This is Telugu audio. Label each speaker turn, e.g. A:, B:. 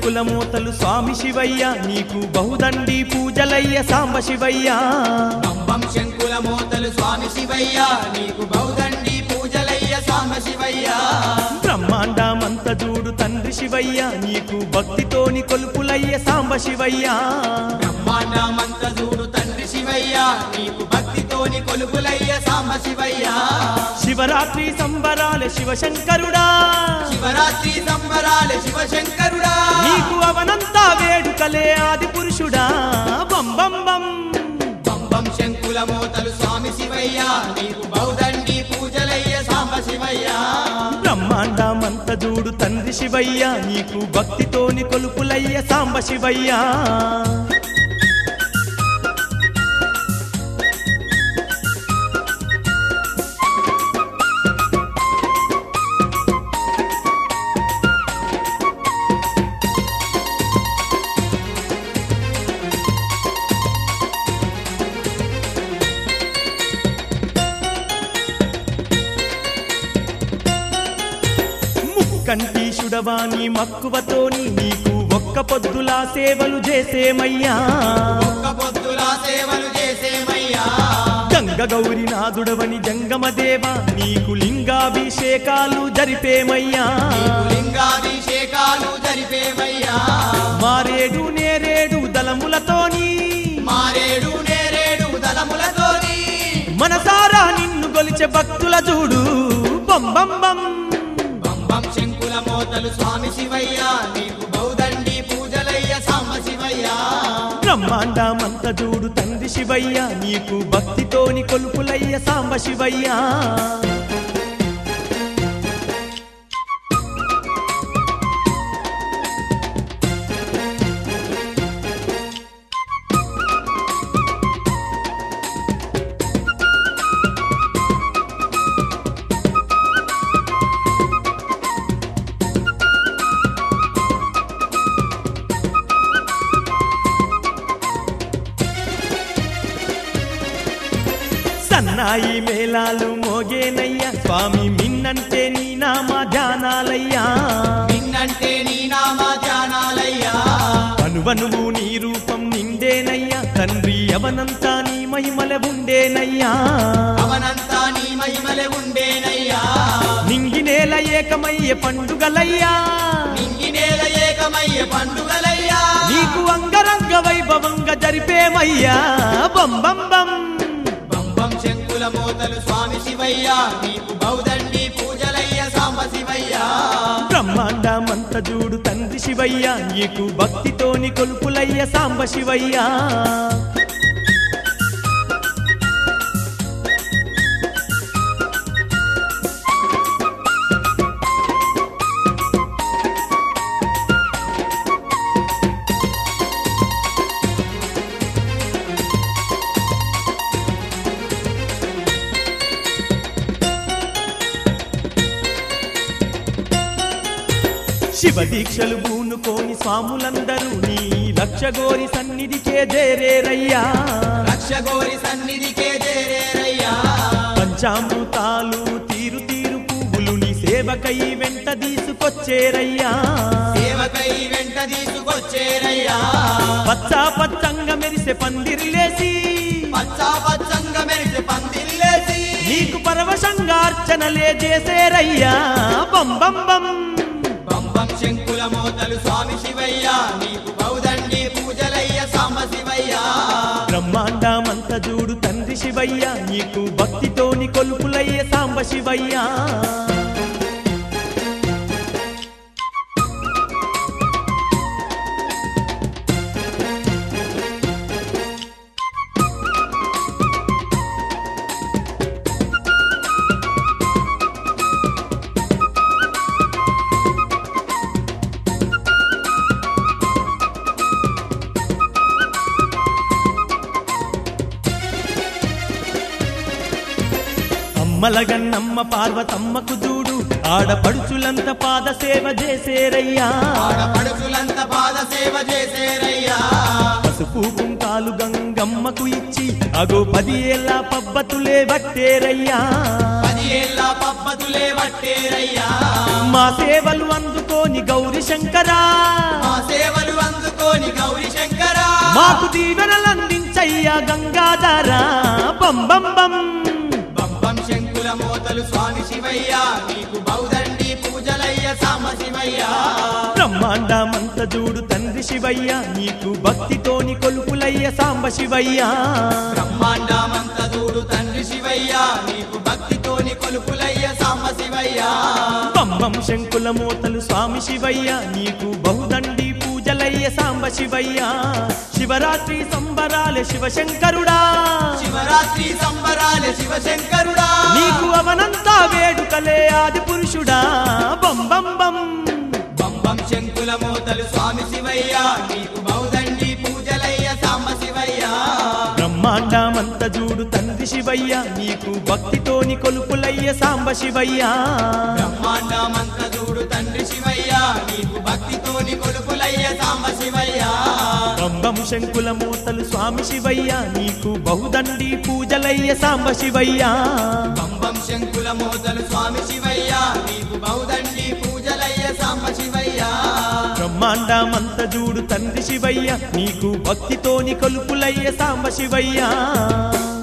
A: శంకుల మూతలు స్వామి శివయ్య నీకు బహుదండి పూజలయ్య సాంబ శివయ్య
B: పంపం శంకుల మోతలు స్వామి శివయ్య నీకు బౌదండి పూజలయ్య సాంబ శివయ్య
A: బ్రహ్మాండమంత చూడు తండ్రి శివయ్య నీకు భక్తితోని కొలుపులయ్య సాంబ శివయ్య
B: బ్రహ్మాండమంత చూడు తండ్రి శివయ్య నీకు భక్తితోని కొలుపులయ్య సాంబ శివయ్య
A: శివరాత్రి సంబరాల శివశంకరుడా
B: శివరాత్రి సంబరాల శివశంకరుడా
A: నీకు అవనంతా వేడుకలే ఆది పురుషుడా బం బం బం
B: పంపం శంకుల మోతలు స్వామి శివయ్య నీకు బౌదండి పూజలయ్య సాంబ శివయ్య
A: బ్రహ్మాండమంత చూడు తండ్రి శివయ్య నీకు భక్తితోని కొలుపులయ్య సాంబ శివయ్య ముక్కంటీషుడవాని మక్కువతోని నీకు ఒక్క పొద్దులా సేవలు చేసేమయ్యా
B: ఒక్క పొద్దులా సేవలు చేసేమయ్యా
A: గంగ గౌరి నాదుడవని జంగమదేవ నీకు లింగాభిషేకాలు జరిపేమయ్యా
B: నీకు లింగాభిషేకాలు జరిపేమయ్యా
A: మారేడు నేరేడు దళములతోని
B: మారేడు నేరేడు దళములతోని
A: మనసారా నిన్ను గొలిచే భక్తుల చూడు బం బం బం
B: పంపం శంకుల మోతలు స్వామి శివయ్య నీకు బౌదండి పూజలయ్య సాంబ శివయ్య
A: బ్రహ్మాండమంత చూడు తండ్రి శివయ్య నీకు భక్తితోని కొలుపులయ్య సాంబ శివయ్య సన్నాయి మేళాలు మోగేనయ్య స్వామి మిన్నంటే నీ నామ ధ్యానాలయ్యా
B: నిన్నంటే నీ నామ ధ్యానాలయ్యా
A: అనువనువు నీ రూపం నిండేనయ్యా తండ్రి అవనంతా నీ మహిమల ఉండేనయ్యా
B: అవనంతా నీ మహిమలే ఉండేనయ్యా
A: నింగి నేల ఏకమయ్యే పండుగలయ్యా
B: నింగి నేల ఏకమయ్య పండుగలయ్యా
A: నీకు అంగరంగ వైభవంగా జరిపేమయ్యా బం బం బం
B: పంపం శంకుల మోతలు స్వామి శివయ్య నీకు బౌదండి పూజలయ్య సాంబ శివయ్య
A: బ్రహ్మాండమంత చూడు తండ్రి శివయ్య నీకు భక్తితోని కొలుపులయ్య సాంబ శివయ్య శివ దీక్షలు బూనుకోని స్వాములందరూ నీ రక్షగోరి సన్నిధికే చేరేరయ్యా
B: రక్షగోరి సన్నిధికే చేరేరయ్యా
A: పంచామృతాలు తీరు తీరు పువ్వులు నీ సేవకై వెంట తీసుకొచ్చేరయ్యా
B: సేవకై వెంట తీసుకొచ్చేరయ్యా
A: పచ్చా పచ్చంగా మెరిసే పందిరిలేసి
B: పచ్చా పచ్చంగా మెరిసి పందిల్లేసి
A: నీకు పరవశంగా అర్చనలే చేసేరయ్యా బం బం బం
B: పంపం శంకుల మోతలు స్వామి శివయ్య నీకు బౌదండి పూజలయ్య సాంబ శివయ్య
A: బ్రహ్మాండమంత చూడు తండ్రి శివయ్య నీకు భక్తితోని కొలుపులయ్య సాంబ శివయ్య అమ్మలగన్నమ్మ పార్వతమ్మకు చూడు ఆడపడుచులంత పాద సేవ చేసేరయ్యా
B: ఆడపడుచులంత పాద సేవ చేసేరయ్యా
A: పసుపు కుంకాలు గంగమ్మకు ఇచ్చి అగో పది ఏళ్ళ పబ్బతులే పట్టేరయ్యా
B: పది ఏళ్ళ పబ్బతులే పట్టేరయ్యా
A: మా సేవలు అందుకోని గౌరి శంకరా
B: మా సేవలు అందుకోని గౌరీ శంకరా
A: మాకు దీవెనలందించయ్యా గంగాధరా బం బం బం
B: బంబం శంకుల మోతలు స్వామి శివయ్య నీకు బౌదండి పూజలయ్య సామ శివయ్య
A: బ్రహ్మాండమంత చూడు తండ్రి శివయ్య నీకు భక్తితోని కొలుపులయ్య సాంబ శివయ్య
B: బ్రహ్మాండమంత దూడు తండ్రి శివయ్య నీకు భక్తితోని కొలుపులయ్య సామ శివయ్య
A: పంబం శంకుల మోతలు స్వామి శివయ్య నీకు బహుదండి పూజలయ్య సాంబ శివయ్య శివరాత్రి సంబరాల శివశంకరుడా
B: శివరాత్రి సంబరాల శివశంకరుడా
A: నీకు అవనంతా వేడుకలే ఆది పురుషుడా బం బం బం
B: బంబం శంకుల మోతలు స్వామి శివయ్య నీకు బౌదండి పూజలయ్య సామ శివయ్య
A: బ్రహ్మాండమంత చూడు తండ్రి శివయ్య నీకు భక్తితోని కొలుపులయ్య సాంబ శివయ్య
B: బ్రహ్మాండమంత దూడు తండ్రి శివయ్య నీకు భక్తితోని కొలుపులయ్య సామ శివయ్య
A: పంబం శంకుల మూతలు స్వామి శివయ్య నీకు బహుదండి పూజలయ్య సాంబ శివయ్య
B: పంబం శంకుల మోతలు స్వామి శివయ్య నీకు బౌదండి పూజలయ్య సాంబ శివయ్య
A: బ్రహ్మాండమంత చూడు తండ్రి శివయ్య నీకు భక్తితోని కొలుపులయ్య సాంబ శివయ్య